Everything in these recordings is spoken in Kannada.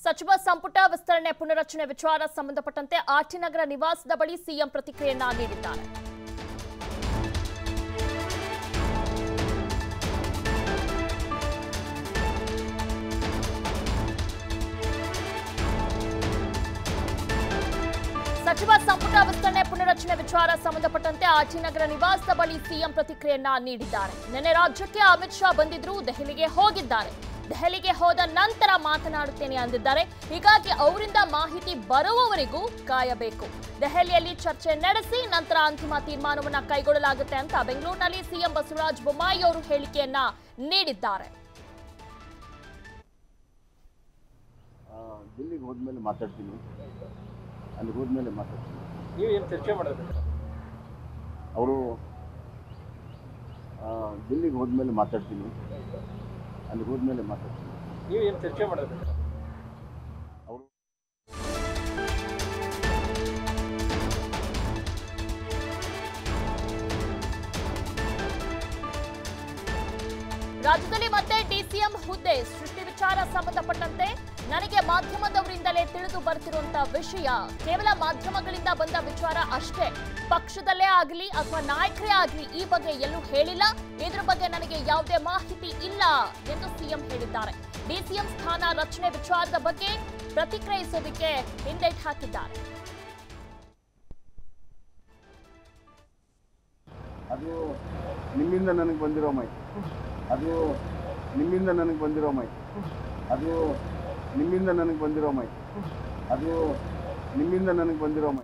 ಸಚಿವ ಸಂಪುಟ ವಿಸ್ತರಣೆ ಪುನರಚನೆ ವಿಚಾರ ಸಂಬಂಧಪಟ್ಟಂತೆ ಆರ್ಟಿನಗರ ನಿವಾಸದ ಬಳಿ ಸಿಎಂ ಪ್ರತಿಕ್ರಿಯೆಯನ್ನ ನೀಡಿದ್ದಾರೆ ಸಚಿವ ಸಂಪುಟ ವಿಸ್ತರಣೆ ಪುನರಚನೆ ವಿಚಾರ ಸಂಬಂಧಪಟ್ಟಂತೆ ಆರ್ಟಿನಗರ ನಿವಾಸದ ಬಳಿ ಸಿಎಂ ಪ್ರತಿಕ್ರಿಯೆಯನ್ನ ನೀಡಿದ್ದಾರೆ ನಿನ್ನೆ ರಾಜ್ಯಕ್ಕೆ ಅಮಿತ್ ಶಾ ಬಂದಿದ್ರು ದೆಹಲಿಗೆ ಹೋಗಿದ್ದಾರೆ ದೆಹಲಿಗೆ ಹೋದ ನಂತರ ಮಾತನಾಡುತ್ತೇನೆ ಅಂದಿದ್ದಾರೆ ಹೀಗಾಗಿ ಅವರಿಂದ ಮಾಹಿತಿ ಬರುವವರೆಗೂ ಕಾಯಬೇಕು ದೆಹಲಿಯಲ್ಲಿ ಚರ್ಚೆ ನಡೆಸಿ ನಂತರ ಅಂತಿಮ ತೀರ್ಮಾನವನ್ನ ಕೈಗೊಳ್ಳಲಾಗುತ್ತೆ ಅಂತ ಬೆಂಗಳೂರಿನಲ್ಲಿ ಸಿಎಂ ಬಸವರಾಜ ಬೊಮ್ಮಾಯಿ ಅವರು ಹೇಳಿಕೆಯನ್ನ ನೀಡಿದ್ದಾರೆ ಆ, ದಿಲ್ಲಿಗೆ ಹೋದ್ಮೇಲೆ ಮಾತಾಡ್ತೀನಿ ಅಲ್ಲಿ ಹೋದ್ಮೇಲೆ ಮಾತಾಡ್ತೀನಿ ನೀವು ಏನು ಚರ್ಚೆ ಮಾಡೋದು ಅವರು ದಿಲ್ಲಿಗೆ ಹೋದ್ಮೇಲೆ ಮಾತಾಡ್ತೀನಿ ಅಲ್ಲಿ ಹೋದ್ಮೇಲೆ ಮಾತಾಡ್ತೀನಿ ನೀವು ಏನು ಚರ್ಚೆ ಮಾಡೋದು ಅವರು ರಾಜ್ಯದಲ್ಲಿ ಮತ್ತೆ ಡಿಸಿಎಂ ಹುದ್ದೆ ಸೃಷ್ಟಿ ವಿಚಾರ ಸಂಬಂಧಪಟ್ಟಂತೆ ನನಗೆ ಮಾಧ್ಯಮದವರಿಂದಲೇ ತಿಳಿದು ಬರ್ತಿರುವಂತ ವಿಷಯ ಕೇವಲ ಮಾಧ್ಯಮಗಳಿಂದ ಬಂದ ವಿಚಾರ ಅಷ್ಟೇ ಪಕ್ಷದಲ್ಲೇ ಆಗಲಿ ಅಥವಾ ನಾಯಕರೇ ಆಗಲಿ ಈ ಬಗ್ಗೆ ಎಲ್ಲೂ ಹೇಳಿಲ್ಲ ಇದ್ರ ಬಗ್ಗೆ ನನಗೆ ಯಾವುದೇ ಮಾಹಿತಿ ಇಲ್ಲ ಎಂದು ಸಿಎಂ ಹೇಳಿದ್ದಾರೆ ಡಿಸಿಎಂ ಸ್ಥಾನ ರಚನೆ ವಿಚಾರದ ಬಗ್ಗೆ ಪ್ರತಿಕ್ರಿಯಿಸೋದಕ್ಕೆ ಹಿಂದೇಟ್ ಹಾಕಿದ್ದಾರೆ ಅದು ನಿಮ್ಮಿಂದ ನನಗೆ ಬಂದಿರೋ ಮಾಹಿತಿ ಅದು ನಿಮ್ಮಿಂದ ನನಗೆ ಬಂದಿರೋ ಮಾಹಿತಿ ಅದು ನಿಮ್ಮಿಂದ ನನಗೆ ಬಂದಿರೋ ಮಾಹಿತಿ ಅದು ನಿಮ್ಮಿಂದ ನನಗೆ ಬಂದಿರೋ ಮಾಹಿತಿ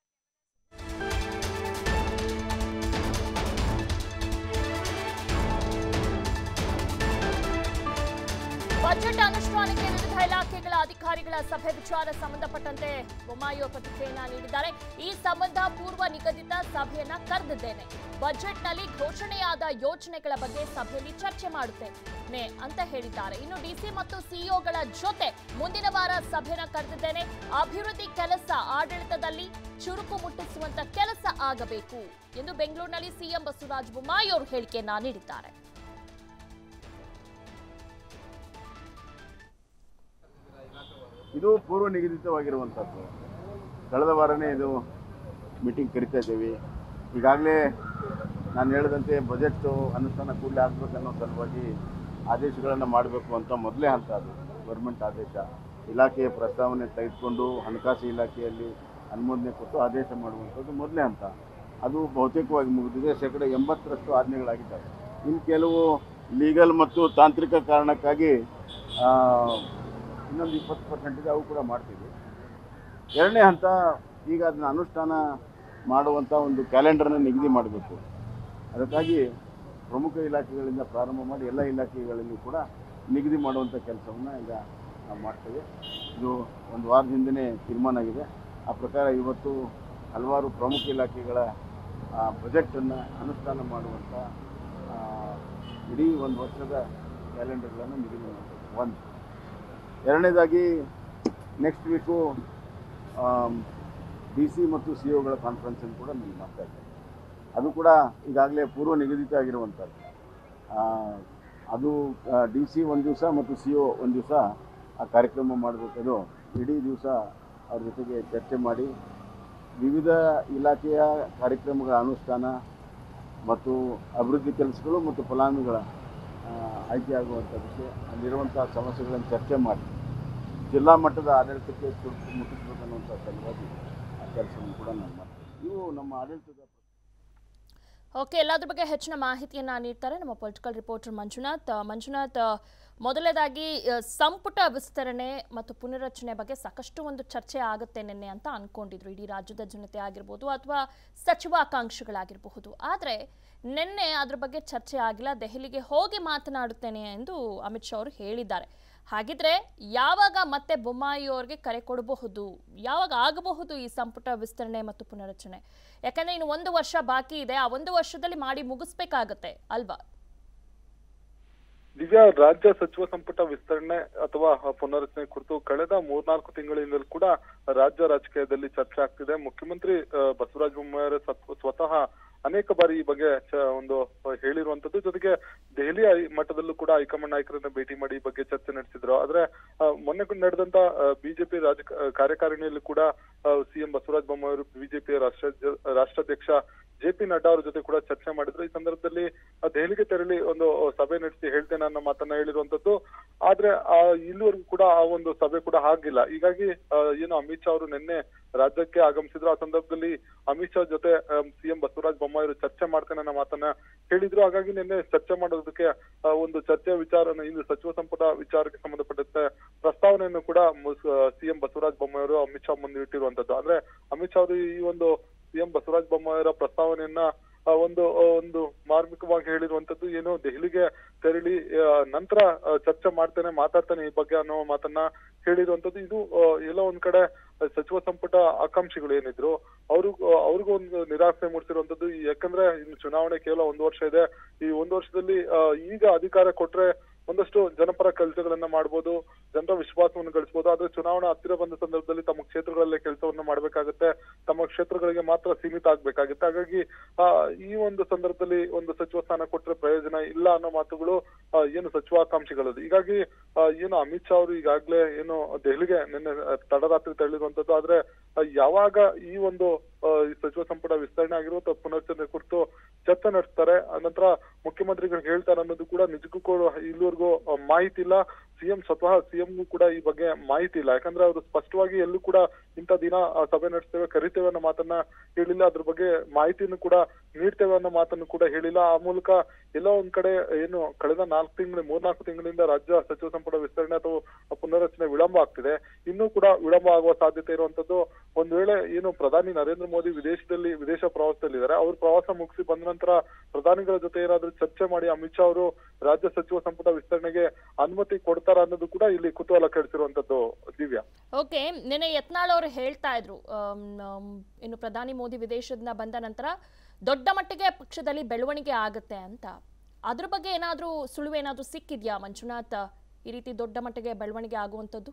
ಬಜೆಟ್ ಅನುಷ್ಠಾನಕ್ಕೆ ವಿವಿಧ ಇಲಾಖೆಗಳ ಅಧಿಕಾರಿಗಳ ಸಭೆ ವಿಚಾರ ಸಂಬಂಧಪಟ್ಟಂತೆ ಬೊಮ್ಮಾಯಿ ಅವರು ಪ್ರತಿಕ್ರಿಯೆಯನ್ನ ನೀಡಿದ್ದಾರೆ ಈ ಸಂಬಂಧ ಪೂರ್ವ ನಿಗದಿತ ಸಭೆಯನ್ನ ಕರೆದಿದ್ದೇನೆ ಬಜೆಟ್ನಲ್ಲಿ ಘೋಷಣೆಯಾದ ಯೋಜನೆಗಳ ಬಗ್ಗೆ ಸಭೆಯಲ್ಲಿ ಚರ್ಚೆ ಮಾಡುತ್ತೇನೆ ಅಂತ ಹೇಳಿದ್ದಾರೆ ಇನ್ನು ಡಿಸಿ ಮತ್ತು ಸಿಇಒಗಳ ಜೊತೆ ಮುಂದಿನ ವಾರ ಸಭೆಯನ್ನ ಕರೆದಿದ್ದೇನೆ ಅಭಿವೃದ್ಧಿ ಕೆಲಸ ಆಡಳಿತದಲ್ಲಿ ಚುರುಕು ಮುಟ್ಟಿಸುವಂತ ಕೆಲಸ ಆಗಬೇಕು ಎಂದು ಬೆಂಗಳೂರಿನಲ್ಲಿ ಸಿಎಂ ಬಸವರಾಜ ಬೊಮ್ಮಾಯಿ ಅವರು ಹೇಳಿಕೆಯನ್ನ ನೀಡಿದ್ದಾರೆ ಇದು ಪೂರ್ವ ನಿಗದಿತವಾಗಿರುವಂಥದ್ದು ಕಳೆದ ವಾರನೇ ಇದು ಮೀಟಿಂಗ್ ಕರಿತಾ ಇದ್ದೀವಿ ಈಗಾಗಲೇ ನಾನು ಹೇಳಿದಂತೆ ಬಜೆಟ್ಟು ಅನುಷ್ಠಾನ ಕೂಡಲೇ ಆಗಬೇಕನ್ನೋ ಸಲುವಾಗಿ ಆದೇಶಗಳನ್ನು ಮಾಡಬೇಕು ಅಂತ ಮೊದಲೇ ಹಂತ ಅದು ಗೌರ್ಮೆಂಟ್ ಆದೇಶ ಇಲಾಖೆಯ ಪ್ರಸ್ತಾವನೆ ತೆಗೆದುಕೊಂಡು ಹಣಕಾಸು ಇಲಾಖೆಯಲ್ಲಿ ಅನುಮೋದನೆ ಕೊಟ್ಟು ಆದೇಶ ಮಾಡುವಂಥದ್ದು ಮೊದಲೇ ಹಂತ ಅದು ಬಹುತೇಕವಾಗಿ ಮುಗಿದಿದೆ ಶೇಕಡ ಎಂಬತ್ತರಷ್ಟು ಆಜ್ಞೆಗಳಾಗಿದ್ದಾವೆ ಇನ್ನು ಕೆಲವು ಲೀಗಲ್ ಮತ್ತು ತಾಂತ್ರಿಕ ಕಾರಣಕ್ಕಾಗಿ ಆ, ಇನ್ನೊಂದು ಇಪ್ಪತ್ತು ಪರ್ಸೆಂಟ್ ಇದೆ ಅವು ಕೂಡ ಮಾಡ್ತೀವಿ ಎರಡನೇ ಹಂತ ಈಗ ಅದನ್ನ ಅನುಷ್ಠಾನ ಮಾಡುವಂಥ ಒಂದು ಕ್ಯಾಲೆಂಡರ್ನ ನಿಗದಿ ಮಾಡಬೇಕು ಅದಕ್ಕಾಗಿ ಪ್ರಮುಖ ಇಲಾಖೆಗಳಿಂದ ಪ್ರಾರಂಭ ಮಾಡಿ ಎಲ್ಲ ಇಲಾಖೆಗಳಲ್ಲಿ ಕೂಡ ನಿಗದಿ ಮಾಡುವಂಥ ಕೆಲಸವನ್ನು ಈಗ ನಾವು ಮಾಡ್ತೇವೆ ಇದು ಒಂದು ವಾರದ ಹಿಂದೆಯೇ ತೀರ್ಮಾನ ಆಗಿದೆ ಆ ಪ್ರಕಾರ ಇವತ್ತು ಹಲವಾರು ಪ್ರಮುಖ ಇಲಾಖೆಗಳ ಬಜೆಟನ್ನು ಅನುಷ್ಠಾನ ಮಾಡುವಂಥ ಆ, ಇಡೀ ಒಂದು ವರ್ಷದ ಕ್ಯಾಲೆಂಡರ್ಗಳನ್ನು ನಿಗದಿ ಮಾಡಬೇಕು ಒಂದು ಎರಡನೇದಾಗಿ ನೆಕ್ಸ್ಟ್ ವೀಕು ಡಿ ಸಿ ಮತ್ತು ಸಿ ಒಗಳ ಕಾನ್ಫರೆನ್ಸನ್ನು ಕೂಡ ನೀವು ಮಾಡ್ತಾ ಇದ್ದೇವೆ ಅದು ಕೂಡ ಈಗಾಗಲೇ ಪೂರ್ವ ನಿಗದಿತ ಆಗಿರುವಂಥದ್ದು ಆ, ಅದು ಡಿ ಸಿ ಒಂದು ದಿವಸ ಮತ್ತು ಸಿ ಒ ಒಂದು ದಿವಸ ಆ ಕಾರ್ಯಕ್ರಮ ಮಾಡಬೇಕದು ಇಡೀ ದಿವಸ ಅವ್ರ ಜೊತೆಗೆ ಚರ್ಚೆ ಮಾಡಿ ವಿವಿಧ ಇಲಾಖೆಯ ಕಾರ್ಯಕ್ರಮಗಳ ಅನುಷ್ಠಾನ ಮತ್ತು ಅಭಿವೃದ್ಧಿ ಕೆಲಸಗಳು ಮತ್ತು ಫಲಾನುಭವಿಗಳ ಆ, ಆಯ್ಕೆಯಾಗುವಂಥ ವಿಷಯ ಅಲ್ಲಿರುವಂಥ ಸಮಸ್ಯೆಗಳನ್ನು ಚರ್ಚೆ ಮಾಡಿ ಜಿಲ್ಲಾ ಮಟ್ಟದ ಆಡಳಿತಕ್ಕೆ ತುರ್ತು ಮುಟ್ಟಿಸ್ಬೇಕನ್ನುವಂಥ ಸಲುವಾಗಿ ಆ ಕೆಲಸವನ್ನು ಕೂಡ ನಾನು ಮಾಡ್ತೀನಿ ಇವು ನಮ್ಮ ಆಡಳಿತದ ಓಕೆ ಎಲ್ಲದ್ರ ಬಗ್ಗೆ ಹೆಚ್ಚಿನ ಮಾಹಿತಿಯನ್ನ ನೀಡ್ತಾರೆ ನಮ್ಮ ಪೊಲಿಟಿಕಲ್ ರಿಪೋರ್ಟರ್ ಮಂಜುನಾಥ್ ಅಹ್, ಮಂಜುನಾಥ್ ಅಹ್, ಮೊದಲನೇದಾಗಿ ಅಹ್, ಸಂಪುಟ ವಿಸ್ತರಣೆ ಮತ್ತು ಪುನರಚನೆ ಬಗ್ಗೆ ಸಾಕಷ್ಟು ಒಂದು ಚರ್ಚೆ ಆಗುತ್ತೆ ನಿನ್ನೆ ಅಂತ ಅನ್ಕೊಂಡಿದ್ರು ಇಡೀ ರಾಜ್ಯದ ಜನತೆ ಆಗಿರ್ಬೋದು ಅಥವಾ ಸಚಿವಾಕಾಂಕ್ಷಿಗಳಾಗಿರಬಹುದು ಆದರೆ ನಿನ್ನೆ ಅದ್ರ ಬಗ್ಗೆ ಚರ್ಚೆ ಆಗಿಲ್ಲ ದೆಹಲಿಗೆ ಹೋಗಿ ಮಾತನಾಡುತ್ತೇನೆ ಎಂದು ಅಮಿತ್ ಶಾ ಅವರು ಹೇಳಿದ್ದಾರೆ ಹಾಗಿದ್ರೆ ಯಾವಾಗ ಮತ್ತೆ ಬೊಮ್ಮಾಯಿ ಅವ್ರಿಗೆ ಕರೆ ಕೊಡಬಹುದು ಯಾವಾಗ ಆಗಬಹುದು ಈ ಸಂಪುಟ ವಿಸ್ತರಣೆ ಮತ್ತು ಪುನರಚನೆ ಯಾಕಂದ್ರೆ ಇನ್ನು ಒಂದು ವರ್ಷ ಬಾಕಿ ಇದೆ ಆ ಒಂದು ವರ್ಷದಲ್ಲಿ ಮಾಡಿ ಮುಗಿಸ್ಬೇಕಾಗತ್ತೆ ಅಲ್ವಾ ದಿವ್ಯಾ ರಾಜ್ಯ ಸಚಿವ ಸಂಪುಟ ವಿಸ್ತರಣೆ ಅಥವಾ ಪುನರಚನೆ ಕುರಿತು ಕಳೆದ ಮೂರ್ನಾಲ್ಕು ತಿಂಗಳಿಂದಲೂ ಕೂಡ ರಾಜ್ಯ ರಾಜಕೀಯದಲ್ಲಿ ಚರ್ಚೆ ಆಗ್ತಿದೆ ಮುಖ್ಯಮಂತ್ರಿ ಆ, ಬಸವರಾಜ ಬೊಮ್ಮಾಯಿ ಸ್ವತಃ ಅನೇಕ ಬಾರಿ ಈ ಬಗ್ಗೆ ಚ- ಒಂದು ಹೇಳಿರುವಂತದ್ದು ಜೊತೆಗೆ ದೆಹಲಿ ಹೈ- ಮಟ್ಟದಲ್ಲೂ ಕೂಡ ಹೈಕಮಾಂಡ್ ನಾಯಕರನ್ನ ಭೇಟಿ ಮಾಡಿ ಈ ಬಗ್ಗೆ ಚರ್ಚೆ ನಡೆಸಿದ್ರು ಆದ್ರೆ ಆ, ಮೊನ್ನೆ ನಡೆದಂತ ಬಿಜೆಪಿ ರಾಜ ಕಾರ್ಯಕಾರಿಣಿಯಲ್ಲಿ ಕೂಡ ಸಿಎಂ ಬಸವರಾಜ ಬೊಮ್ಮಾಯಿ ಅವರು ಬಿಜೆಪಿಯ ರಾಷ್ಟ್ರ ರಾಷ್ಟ್ರಾಧ್ಯಕ್ಷ ಜೆ ಪಿ ನಡ್ಡಾ ಅವರ ಜೊತೆ ಕೂಡ ಚರ್ಚೆ ಮಾಡಿದ್ರು ಈ ಸಂದರ್ಭದಲ್ಲಿ ಆ, ದೆಹಲಿಗೆ ತೆರಳಿ ಒಂದು ಸಭೆ ನಡೆಸಿ ಹೇಳ್ತೇನೆ ಅನ್ನೋ ಮಾತನ್ನ ಹೇಳಿರುವಂತದ್ದು ಆದ್ರೆ ಆ ಇಲ್ಲಿವರೆಗೂ ಕೂಡ ಆ ಒಂದು ಸಭೆ ಕೂಡ ಆಗಿಲ್ಲ ಹೀಗಾಗಿ ಆ, ಏನು ಅಮಿತ್ ಶಾ ಅವರು ನಿನ್ನೆ ರಾಜ್ಯಕ್ಕೆ ಆಗಮಿಸಿದ್ರು ಆ ಸಂದರ್ಭದಲ್ಲಿ ಅಮಿತ್ ಶಾ ಜೊತೆ ಸಿಎಂ ಬಸವರಾಜ ಬೊಮ್ಮಾಯಿ ಅವರು ಚರ್ಚೆ ಮಾಡ್ತೇನೆ ಅನ್ನೋ ಮಾತನ್ನ ಹೇಳಿದ್ರು ಹಾಗಾಗಿ ನಿನ್ನೆ ಚರ್ಚೆ ಮಾಡೋದಕ್ಕೆ ಆ, ಒಂದು ಚರ್ಚೆಯ ವಿಚಾರನ ಇಂದು ಸಚಿವ ಸಂಪುಟ ವಿಚಾರಕ್ಕೆ ಸಂಬಂಧಪಟ್ಟಂತೆ ಪ್ರಸ್ತಾವನೆಯನ್ನು ಕೂಡ ಸಿಎಂ ಬಸವರಾಜ ಬೊಮ್ಮಾಯಿ ಅವರು ಅಮಿತ್ ಶಾ ಮುಂದೆ ಇಟ್ಟಿರುವಂತದ್ದು ಆದ್ರೆ ಅಮಿತ್ ಶಾ ಅವರು ಈ ಒಂದು ಸಿಎಂ ಬಸವರಾಜ ಬೊಮ್ಮಾಯಿ ಅವರ ಪ್ರಸ್ತಾವನೆಯನ್ನ ಆ, ಒಂದು ಆ, ಒಂದು ಮಾರ್ಮಿಕವಾಗಿ ಹೇಳಿರುವಂತದ್ದು ಏನು ದೆಹಲಿಗೆ ತೆರಳಿ ಆ, ನಂತರ ಆ, ಚರ್ಚೆ ಮಾಡ್ತೇನೆ ಮಾತಾಡ್ತೇನೆ ಈ ಬಗ್ಗೆ ಅನ್ನೋ ಮಾತನ್ನ ಹೇಳಿರುವಂತದ್ದು ಇದು ಆ, ಎಲ್ಲೋ ಒಂದ್ ಕಡೆ ಸಚಿವ ಸಂಪುಟ ಆಕಾಂಕ್ಷಿಗಳು ಏನಿದ್ರು ಅವರು ಅವ್ರಿಗೂ ಒಂದು ನಿರಾಸೆ ಮೂಡಿಸಿರುವಂತದ್ದು ಯಾಕಂದ್ರೆ ಇನ್ನು ಚುನಾವಣೆ ಕೇವಲ ಒಂದು ವರ್ಷ ಇದೆ ಈ ಒಂದು ವರ್ಷದಲ್ಲಿ ಆ, ಈಗ ಅಧಿಕಾರ ಕೊಟ್ರೆ ಒಂದಷ್ಟು ಜನಪರ ಕೆಲಸಗಳನ್ನ ಮಾಡ್ಬೋದು ಜನರ ವಿಶ್ವಾಸವನ್ನು ಗಳಿಸಬಹುದು ಆದ್ರೆ ಚುನಾವಣಾ ಹತ್ತಿರ ಬಂದ ಸಂದರ್ಭದಲ್ಲಿ ತಮ್ಮ ಕ್ಷೇತ್ರಗಳಲ್ಲೇ ಕೆಲಸವನ್ನ ಮಾಡ್ಬೇಕಾಗತ್ತೆ ತಮ್ಮ ಕ್ಷೇತ್ರಗಳಿಗೆ ಮಾತ್ರ ಸೀಮಿತ ಆಗ್ಬೇಕಾಗುತ್ತೆ ಹಾಗಾಗಿ ಆ, ಈ ಒಂದು ಸಂದರ್ಭದಲ್ಲಿ ಒಂದು ಸಚಿವ ಸ್ಥಾನ ಕೊಟ್ರೆ ಪ್ರಯೋಜನ ಇಲ್ಲ ಅನ್ನೋ ಮಾತುಗಳು ಆ, ಏನು ಸಚಿವಾಕಾಂಕ್ಷಿಗಳದ್ದು ಹೀಗಾಗಿ ಆ, ಏನು ಅಮಿತ್ ಶಾ ಅವರು ಈಗಾಗ್ಲೇ ಏನು ದೆಹಲಿಗೆ ನಿನ್ನೆ ಆ, ತಡರಾತ್ರಿ ತೆರಳಿರುವಂತದ್ದು ಆದ್ರೆ ಆ, ಯಾವಾಗ ಈ ಒಂದು ಆ, ಈ ಸಚಿವ ಸಂಪುಟ ವಿಸ್ತರಣೆ ಆಗಿರೋ ಅಥವಾ ಪುನರ್ಚನೆ ಕುರಿತು ಚರ್ಚೆ ನಡೆಸ್ತಾರೆ ಅನಂತರ ಮುಖ್ಯಮಂತ್ರಿಗಳಿಗೆ ಹೇಳ್ತಾರೆ ಅನ್ನೋದು ಕೂಡ ನಿಜಕ್ಕೂ ಕೂಡ ಇಲ್ಲಿವರೆಗೂ ಆ, ಮಾಹಿತಿ ಇಲ್ಲ ಸಿಎಂ ಸ್ವತಃ ಸಿಎಂಗೂ ಕೂಡ ಈ ಬಗ್ಗೆ ಮಾಹಿತಿ ಇಲ್ಲ ಯಾಕಂದ್ರೆ ಅವರು ಸ್ಪಷ್ಟವಾಗಿ ಎಲ್ಲೂ ಕೂಡ ಇಂಥ ದಿನ ಆ, ಸಭೆ ನಡೆಸ್ತೇವೆ ಕರಿತೇವೆ ಅನ್ನೋ ಮಾತನ್ನ ಹೇಳಿಲ್ಲ ಅದ್ರ ಬಗ್ಗೆ ಮಾಹಿತಿಯನ್ನು ಕೂಡ ನೀಡ್ತೇವೆ ಅನ್ನೋ ಮಾತನ್ನು ಕೂಡ ಹೇಳಿಲ್ಲ ಆ ಮೂಲಕ ಎಲ್ಲೋ ಒಂದ್ ಕಡೆ ಏನು ಕಳೆದ ನಾಲ್ಕು ತಿಂಗಳು ಮೂರ್ನಾಲ್ಕು ತಿಂಗಳಿಂದ ರಾಜ್ಯ ಸಚಿವ ಸಂಪುಟ ವಿಸ್ತರಣೆ ಅಥವಾ ಪುನರ್ರಚನೆ ವಿಳಂಬ ಆಗ್ತಿದೆ ಇನ್ನೂ ಕೂಡ ವಿಳಂಬ ಆಗುವ ಸಾಧ್ಯತೆ ಇರುವಂತದ್ದು ಒಂದ್ ವೇಳೆ ಏನು ಪ್ರಧಾನಿ ನರೇಂದ್ರ ಮೋದಿ ವಿದೇಶದಲ್ಲಿ ವಿದೇಶ ಪ್ರವಾಸದಲ್ಲಿದ್ದಾರೆ ಅವ್ರ ಪ್ರವಾಸ ಮುಗಿಸಿ ಬಂದ ನಂತರ ಪ್ರಧಾನಿಗಳ ಜೊತೆ ಏನಾದ್ರೂ ಚರ್ಚೆ ಮಾಡಿ ಅಮಿತ್ ಶಾ ಅವರು ರಾಜ್ಯ ಸಚಿವ ಸಂಪುಟ ವಿಸ್ತರಣೆಗೆ ಅನುಮತಿ ಕೊಡ್ತಾರ ಅನ್ನೋದು ಕೂಡ ಇಲ್ಲಿ ಕುತೂಹಲ ಕೆಡಿಸಿರುವಂತದ್ದು ದಿವ್ಯಾ ಓಕೆ ನಿನ್ನೆ ಯತ್ನಾಳ್ ಅವರು ಹೇಳ್ತಾ ಇದ್ರು ಆಮ್, ಆಮ್, ಇನ್ನು ಪ್ರಧಾನಿ ಮೋದಿ ವಿದೇಶದಿಂದ ಬಂದ ನಂತರ ದೊಡ್ಡ ಮಟ್ಟಿಗೆ ಪಕ್ಷದಲ್ಲಿ ಬೆಳವಣಿಗೆ ಆಗುತ್ತೆ ಅಂತ ಅದ್ರ ಬಗ್ಗೆ ಏನಾದರೂ ಸುಳಿವು ಏನಾದರೂ ಸಿಕ್ಕಿದ್ಯಾ ಮಂಜುನಾಥ್ ಈ ರೀತಿ ದೊಡ್ಡ ಮಟ್ಟಿಗೆ ಬೆಳವಣಿಗೆ ಆಗುವಂಥದ್ದು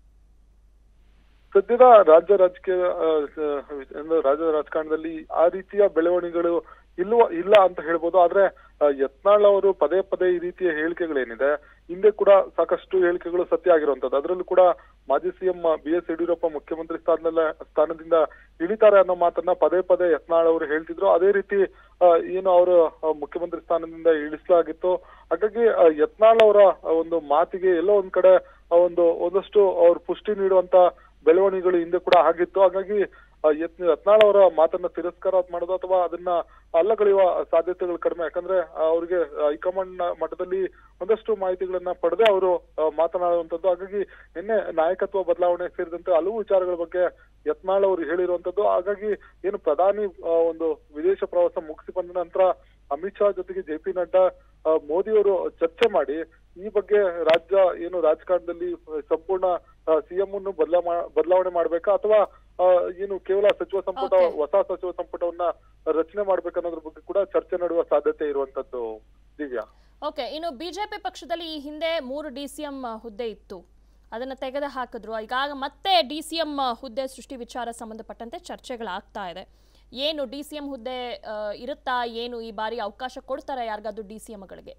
ಸದ್ಯದ ರಾಜ್ಯ ರಾಜಕೀಯ ಆ, ಸ- ಅಂದ್ರೆ ರಾಜ್ಯದ ರಾಜಕಾರಣದಲ್ಲಿ ಆ ರೀತಿಯ ಬೆಳವಣಿಗೆಗಳು ಇಲ್ವ ಇಲ್ಲ ಅಂತ ಹೇಳ್ಬೋದು ಆದ್ರೆ ಆ, ಯತ್ನಾಳ್ ಅವರು ಪದೇ ಪದೇ ಈ ರೀತಿಯ ಹೇಳಿಕೆಗಳೇನಿದೆ ಹಿಂದೆ ಕೂಡ ಸಾಕಷ್ಟು ಹೇಳಿಕೆಗಳು ಸತ್ಯ ಆಗಿರುವಂತದ್ದು ಅದರಲ್ಲೂ ಕೂಡ ಮಾಜಿ ಸಿಎಂ ಬಿ ಎಸ್ ಯಡಿಯೂರಪ್ಪ ಮುಖ್ಯಮಂತ್ರಿ ಸ್ಥಾನದಲ್ಲ ಸ್ಥಾನದಿಂದ ಇಳಿತಾರೆ ಅನ್ನೋ ಮಾತನ್ನ ಪದೇ ಪದೇ ಯತ್ನಾಳ್ ಅವರು ಹೇಳ್ತಿದ್ರು ಅದೇ ರೀತಿ ಆ, ಏನು ಅವರು ಆ, ಮುಖ್ಯಮಂತ್ರಿ ಸ್ಥಾನದಿಂದ ಇಳಿಸಲಾಗಿತ್ತು ಹಾಗಾಗಿ ಆ, ಯತ್ನಾಳ್ ಅವರ ಆ, ಒಂದು ಮಾತಿಗೆ ಎಲ್ಲೋ ಒಂದ್ ಕಡೆ ಆ, ಒಂದು ಒಂದಷ್ಟು ಅವ್ರ ಪುಷ್ಟಿ ನೀಡುವಂತ ಬೆಳವಣಿಗೆಗಳು ಹಿಂದೆ ಕೂಡ ಆಗಿತ್ತು ಹಾಗಾಗಿ ಆ, ಯತ್ನ ಯತ್ನಾಳ್ ಅವರ ಮಾತನ್ನ ತಿರಸ್ಕಾರ ಮಾಡೋದು ಅಥವಾ ಅದನ್ನ ಅಲ್ಲಗಳೆಯುವ ಸಾಧ್ಯತೆಗಳು ಕಡಿಮೆ ಯಾಕಂದ್ರೆ ಆ, ಅವ್ರಿಗೆ ಹೈಕಮಾಂಡ್ ನ ಮಟ್ಟದಲ್ಲಿ ಒಂದಷ್ಟು ಮಾಹಿತಿಗಳನ್ನ ಪಡೆದೇ ಅವರು ಆ, ಮಾತನಾಡುವಂತದ್ದು ಹಾಗಾಗಿ ನಿನ್ನೆ ನಾಯಕತ್ವ ಬದಲಾವಣೆ ಸೇರಿದಂತೆ ಹಲವು ವಿಚಾರಗಳ ಬಗ್ಗೆ ಯತ್ನಾಳ್ ಅವರು ಹೇಳಿರುವಂತದ್ದು ಹಾಗಾಗಿ ಏನು ಪ್ರಧಾನಿ ಆ, ಒಂದು ವಿದೇಶ ಪ್ರವಾಸ ಮುಗಿಸಿ ಬಂದ ನಂತರ ಅಮಿತ್ ಶಾ ಜೊತೆಗೆ ಜೆ ಪಿ ನಡ್ಡಾ ಆ, ಮೋದಿ ಅವರು ಚರ್ಚೆ ಮಾಡಿ ಈ ಬಗ್ಗೆ ರಾಜ್ಯ ಏನು ರಾಜಕಾರಣದಲ್ಲಿ ಸಂಪೂರ್ಣ ಸಿಎಂ ಅನ್ನು ಬದಲಾ ಬದಲಾವಣೆ ಮಾಡ್ಬೇಕಾ ಅಥವಾ ಆ, ಏನು ಕೇವಲ ಸಚಿವ ಸಂಪುಟ Okay. ಹೊಸ ಸಚಿವ ಸಂಪುಟವನ್ನ ರಚನೆ ಮಾಡ್ಬೇಕನ್ನೋದ್ರ ಬಗ್ಗೆ ಕೂಡ ಚರ್ಚೆ ನಡೆಯುವ ಸಾಧ್ಯತೆ ಇರುವಂತದ್ದು ದಿವ್ಯಾ ಓಕೆ ಇನ್ನು ಬಿಜೆಪಿ ಪಕ್ಷದಲ್ಲಿ ಈ ಹಿಂದೆ ಮೂರು ಡಿ ಸಿ ಎಂ ಹುದ್ದೆ ಇತ್ತು ಅದನ್ನು ತೆಗೆದು ಹಾಕಿದ್ರು ಈಗ ಮತ್ತೆ ಡಿ ಸಿ ಎಂ ಹುದ್ದೆ ಸೃಷ್ಟಿ ವಿಚಾರ ಸಂಬಂಧಪಟ್ಟಂತೆ ಚರ್ಚೆಗಳಾಗ್ತಾ ಇದೆ ಏನು ಡಿ ಸಿ ಎಂ ಹುದ್ದೆ ಆ, ಇರುತ್ತಾ ಏನು ಈ ಬಾರಿ ಅವಕಾಶ ಕೊಡ್ತಾರಾ ಯಾರಿಗಾದ್ರೂ ಡಿ ಸಿ ಎಂಗಳಿಗೆ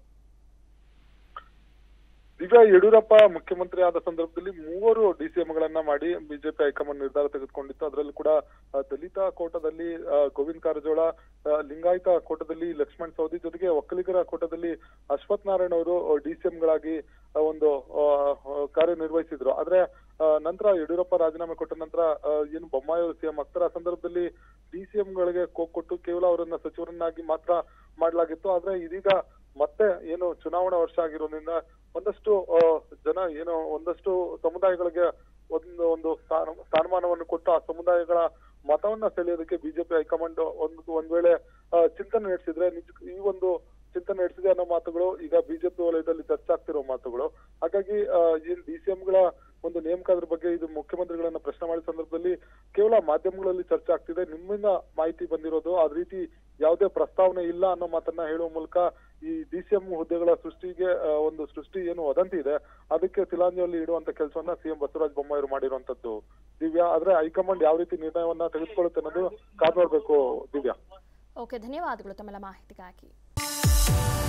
ಈಗ ಯಡಿಯೂರಪ್ಪ ಮುಖ್ಯಮಂತ್ರಿ ಆದ ಸಂದರ್ಭದಲ್ಲಿ ಮೂವರು ಡಿಸಿಎಂಗಳನ್ನ ಮಾಡಿ ಬಿಜೆಪಿ ಹೈಕಮಾಂಡ್ ನಿರ್ಧಾರ ತೆಗೆದುಕೊಂಡಿತ್ತು ಅದರಲ್ಲಿ ಕೂಡ ಆ, ದಲಿತ ಕೋಟದಲ್ಲಿ ಆ, ಗೋವಿಂದ ಕಾರಜೋಳ ಆ, ಲಿಂಗಾಯತ ಕೋಟದಲ್ಲಿ ಲಕ್ಷ್ಮಣ್ ಸವದಿ ಜೊತೆಗೆ ಒಕ್ಕಲಿಗರ ಕೋಟದಲ್ಲಿ ಅಶ್ವಥ್ ನಾರಾಯಣ ಅವರು ಡಿಸಿಎಂಗಳಾಗಿ ಒಂದು ಆ, ಆ, ಕಾರ್ಯನಿರ್ವಹಿಸಿದ್ರು ಆದ್ರೆ ಆ, ನಂತರ ಯಡಿಯೂರಪ್ಪ ರಾಜೀನಾಮೆ ಕೊಟ್ಟ ನಂತರ ಆ, ಏನು ಬೊಮ್ಮಾಯಿ ಅವರು ಸಿಎಂ ಆಗ್ತಾರೆ ಆ ಸಂದರ್ಭದಲ್ಲಿ ಡಿಸಿಎಂಗಳಿಗೆ ಕೊಟ್ಟು ಕೇವಲ ಅವರನ್ನ ಸಚಿವರನ್ನಾಗಿ ಮಾತ್ರ ಮಾಡಲಾಗಿತ್ತು ಆದ್ರೆ ಇದೀಗ ಮತ್ತೆ ಏನು ಚುನಾವಣಾ ವರ್ಷ ಆಗಿರೋದ್ರಿಂದ ಒಂದಷ್ಟು ಆ, ಜನ ಏನು ಒಂದಷ್ಟು ಸಮುದಾಯಗಳಿಗೆ ಒಂದು ಒಂದು ಸ್ಥಾನ ಸ್ಥಾನಮಾನವನ್ನು ಕೊಟ್ಟು ಆ ಸಮುದಾಯಗಳ ಮತವನ್ನ ಸೆಳೆಯೋದಕ್ಕೆ ಬಿಜೆಪಿ ಹೈಕಮಾಂಡ್ ಒಂದು ಒಂದ್ ವೇಳೆ ಆ, ಚಿಂತನೆ ನಡೆಸಿದ್ರೆ ನಿಜ ಈ ಒಂದು ಚಿಂತನೆ ನಡೆಸಿದೆ ಅನ್ನೋ ಮಾತುಗಳು ಈಗ ಬಿಜೆಪಿ ವಲಯದಲ್ಲಿ ಚರ್ಚೆ ಆಗ್ತಿರೋ ಮಾತುಗಳು ಹಾಗಾಗಿ ಆ, ಏನ್ ಡಿಸಿಎಂಗಳ ಒಂದು ನೇಮಕ ಅದ್ರ ಬಗ್ಗೆ ಇದು ಮುಖ್ಯಮಂತ್ರಿಗಳನ್ನ ಪ್ರಶ್ನೆ ಮಾಡಿದ ಸಂದರ್ಭದಲ್ಲಿ ಕೇವಲ ಮಾಧ್ಯಮಗಳಲ್ಲಿ ಚರ್ಚೆ ಆಗ್ತಿದೆ ನಿಮ್ಮಿಂದ ಮಾಹಿತಿ ಬಂದಿರೋದು ಅದ್ ರೀತಿ ಯಾವುದೇ ಪ್ರಸ್ತಾವನೆ ಇಲ್ಲ ಅನ್ನೋ ಮಾತನ್ನ ಹೇಳುವ ಮೂಲಕ ಈ ಡಿಸಿಎಂ ಹುದ್ದೆಗಳ ಸೃಷ್ಟಿಗೆ ಆ, ಒಂದು ಸೃಷ್ಟಿ ಏನು ವದಂತಿ ಇದೆ ಅದಕ್ಕೆ ತಿಲಾಂಜಲಿ ಇಡುವಂತ ಕೆಲಸವನ್ನ ಸಿಎಂ ಬಸವರಾಜ ಬೊಮ್ಮಾಯಿ ಅವರು ಮಾಡಿರುವಂತದ್ದು ದಿವ್ಯಾ ಆದ್ರೆ ಹೈಕಮಾಂಡ್ ಯಾವ ರೀತಿ ನಿರ್ಣಯವನ್ನ ತೆಗೆದುಕೊಳ್ಳುತ್ತೆ ಅನ್ನೋದು ಕಾದ್ ನೋಡ್ಬೇಕು ದಿವ್ಯಾ ಓಕೆ ಧನ್ಯವಾದಗಳು ತಮ್ಮೆಲ್ಲ ಮಾಹಿತಿಗಾಗಿ